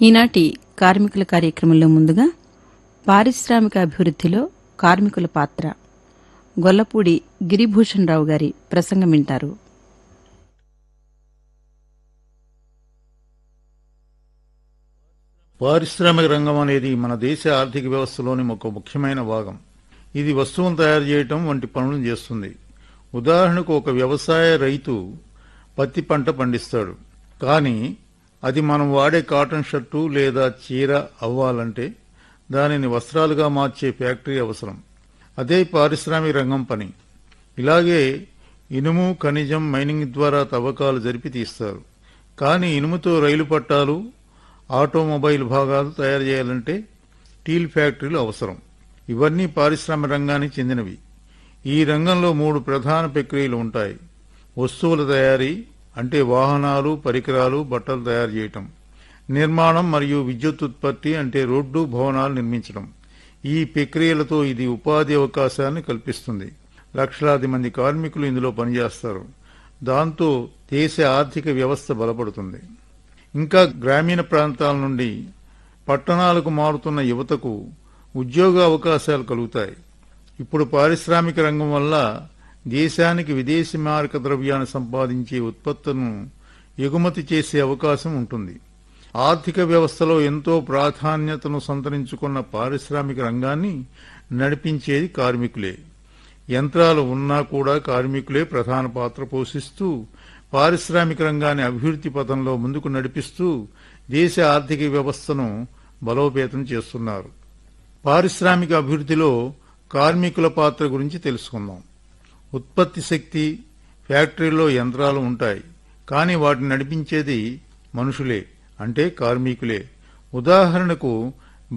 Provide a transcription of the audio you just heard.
ఈనాటి కార్మికుల కార్యక్రమంలో ముందుగా పారిశ్రామిక అభివృద్ధిలో కార్మికుల పాత్ర గొల్లపూడి గిరిభూషణ్ రావు గారి ప్రసంగం వింటారు పారిశ్రామిక రంగం అనేది మన దేశ ఆర్థిక వ్యవస్థలోని ఒక ముఖ్యమైన భాగం ఇది వస్తువును తయారు చేయటం వంటి పనులను చేస్తుంది ఉదాహరణకు ఒక వ్యవసాయ రైతు పత్తి పంట పండిస్తాడు కానీ అది మనం వాడే కాటన్ షర్టు లేదా చీర అవ్వాలంటే దానిని వస్త్రాలుగా మార్చే ఫ్యాక్టరీ అవసరం అదే పారిశ్రామిక రంగం పని ఇలాగే ఇనుము ఖనిజం మైనింగ్ ద్వారా తవ్వకాలు జరిపి తీస్తారు కానీ ఇనుముతో రైలు పట్టాలు ఆటోమొబైల్ భాగాలు తయారు చేయాలంటే స్టీల్ ఫ్యాక్టరీలు అవసరం ఇవన్నీ పారిశ్రామిక రంగానికి చెందినవి ఈ రంగంలో మూడు ప్రధాన ప్రక్రియలు ఉంటాయి వస్తువుల తయారీ అంటే వాహనాలు పరికరాలు బట్టలు తయారు చేయటం నిర్మాణం మరియు విద్యుత్ ఉత్పత్తి అంటే రోడ్డు భవనాలు నిర్మించడం ఈ ప్రక్రియలతో ఇది ఉపాధి అవకాశాన్ని కల్పిస్తుంది లక్షలాది మంది కార్మికులు ఇందులో పనిచేస్తారు దాంతో దేశ ఆర్థిక వ్యవస్థ బలపడుతుంది ఇంకా గ్రామీణ ప్రాంతాల నుండి పట్టణాలకు మారుతున్న యువతకు ఉద్యోగ అవకాశాలు కలుగుతాయి ఇప్పుడు పారిశ్రామిక రంగం వల్ల దేశానికి విదేశీ మారక ద్రవ్యాన్ని సంపాదించే ఉత్పత్తులను ఎగుమతి చేసే అవకాశం ఉంటుంది ఆర్థిక వ్యవస్థలో ఎంతో ప్రాధాన్యతను సంతరించుకున్న పారిశ్రామిక రంగాన్ని నడిపించేది కార్మికులే యంత్రాలు ఉన్నా కూడా కార్మికులే ప్రధాన పాత్ర పోషిస్తూ పారిశ్రామిక రంగాన్ని అభివృద్ధి పథంలో ముందుకు నడిపిస్తూ దేశ ఆర్థిక వ్యవస్థను బలోపేతం చేస్తున్నారు పారిశ్రామిక అభివృద్ధిలో కార్మికుల పాత్ర గురించి తెలుసుకుందాం ఉత్పత్తి శక్తి ఫ్యాక్టరీలో యంత్రాలు ఉంటాయి కానీ వాటిని నడిపించేది మనుషులే అంటే కార్మికులే ఉదాహరణకు